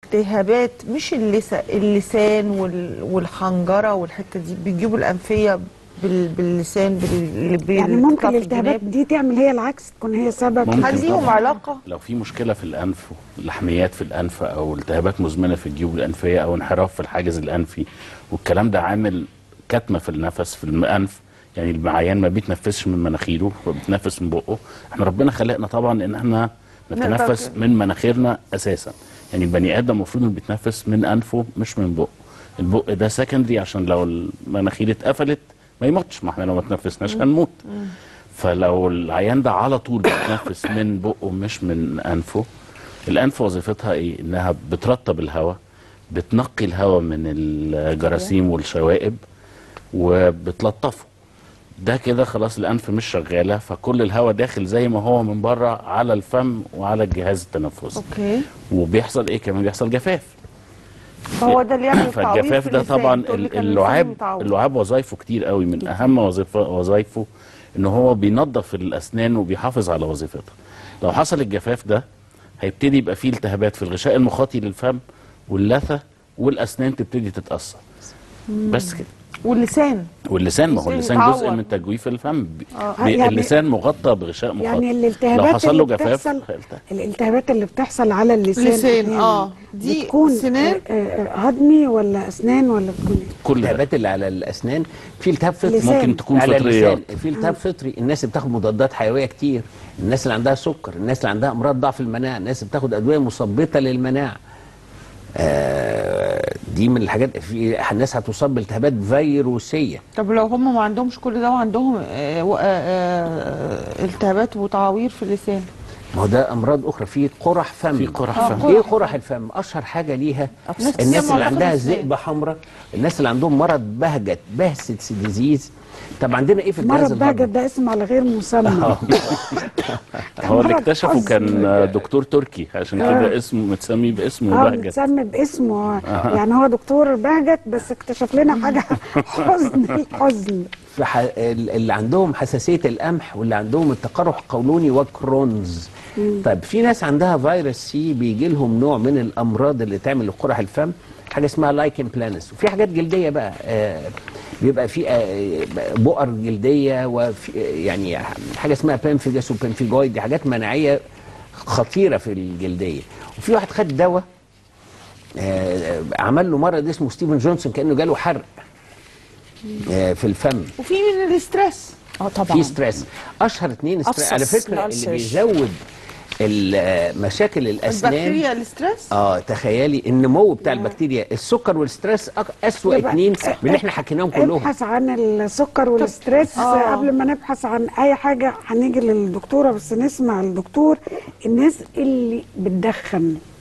التهابات مش اللسان اللسان وال- والحنجره والحته دي بيجيبوا الانفيه بال- باللسان بال- اللي يعني بيتقطع ممكن في الالتهابات الجناب. دي تعمل هي العكس تكون هي سبب ممكن هل ليهم طبعاً. علاقه لو في مشكله في الانف لحميات في الانف او التهابات مزمنه في الجيوب الانفيه او انحراف في الحاجز الانفي والكلام ده عامل كتمه في النفس في الانف يعني العيان ما بيتنفسش من مناخيره فبيتنفس من بقه احنا ربنا خلقنا طبعا ان احنا نتنفس نقدر- من مناخيرنا اساسا يعني البني ادم المفروض انه بيتنفس من انفه مش من بقه البق ده سكندري عشان لو المناخير اتقفلت ما يموتش ما احنا لو ما تنفسناش هنموت فلو العيان ده على طول بيتنفس من بقه مش من انفه الانف وظيفتها ايه انها بترطب الهواء بتنقي الهواء من الجراثيم والشوائب وبتلطفه ده كده خلاص الانف مش شغاله فكل الهواء داخل زي ما هو من بره على الفم وعلى الجهاز التنفسي اوكي وبيحصل ايه كمان بيحصل جفاف فهو ده اللي يعمل تعويض فالجفاف في ده اللسان. طبعا تقول لك ال- اللسان اللعاب متعود. اللعاب وظايفه كتير قوي من اهم وظيفه وظايفه ان هو بينظف الاسنان وبيحافظ على وظيفتها لو حصل الجفاف ده هيبتدي يبقى فيه التهابات في الغشاء المخاطي للفم واللثه والاسنان تبتدي تتاثر بس كده واللسان واللسان ما هو اللسان اللسان جزء يتعور. من تجويف الفم بي آه، بي يعني- اللسان مغطى بغشاء مخاطي يعني لو الالتهابات حصل اللي له جفاف بتحصل هيلتهب. الالتهابات اللي بتحصل على اللسان لسان، أحياناً آه. دي بتكون سنان؟ آه، آه، هضمي ولا اسنان ولا بتكون إيه؟ كل ده الالتهابات اللي على الاسنان في التهاب فطري لسان. ممكن تكون على فطريات اللسان في التهاب فطري الناس اللي بتاخد مضادات حيويه كتير الناس اللي عندها سكر الناس اللي عندها امراض ضعف المناعه الناس اللي بتاخد ادويه مثبطه للمناعه آه دي من الحاجات في الناس هتصاب بالتهابات فيروسيه طب لو هم ما عندهمش كل ده وعندهم آه، و- آه، آه، التهابات وتعاوير في اللسان ما هو ده امراض اخرى في قرح فم في قرح آه، فم قرح ايه قرح الفم اشهر حاجه ليها ناس كتير الناس اللي معلقة عندها في الأسنان. ذئبه حمراء الناس اللي عندهم مرض بهجت بهست ديزيز طب عندنا ايه في الجهاز مرض الهضمي؟ بهجت ده اسم على غير مسمى هو اللي مرض اكتشفه حظ. كان دكتور تركي عشان كده اسمه متسمي باسمه اه بهجت متسمى باسمه آه. يعني هو دكتور بهجت بس اكتشف لنا حاجه حزن الحزن في ح... ال- اللي عندهم حساسيه القمح واللي عندهم التقرح القولوني وكرونز طيب في ناس عندها فيروس سي بيجي لهم نوع من الامراض اللي تعمل لقرح الفم حاجه اسمها لايكن بلانس وفي حاجات جلديه بقى آه بيبقى في آه بؤر جلديه وفي يعني حاجه اسمها بنفيجاس وبنفيجويد دي حاجات مناعيه خطيره في الجلديه وفي واحد خد دواء آه عمل له مرض اسمه ستيفن جونسون كانه جاله حرق آه في الفم وفي من الاسترس اه طبعا في ستريس اشهر اتنين ستريس أبسط على فكره اللي الألسرز. بيزود ال- مشاكل الاسنان البكتيريا الاسترس اه تخيلي النمو بتاع البكتيريا السكر والستريس أك- اسوأ يبقى- اتنين من اللي احنا حكيناهم كلهم ابحث عن السكر والستريس آه. قبل ما نبحث عن اي حاجه هنيجي للدكتوره بس نسمع الدكتور الناس اللي بتدخن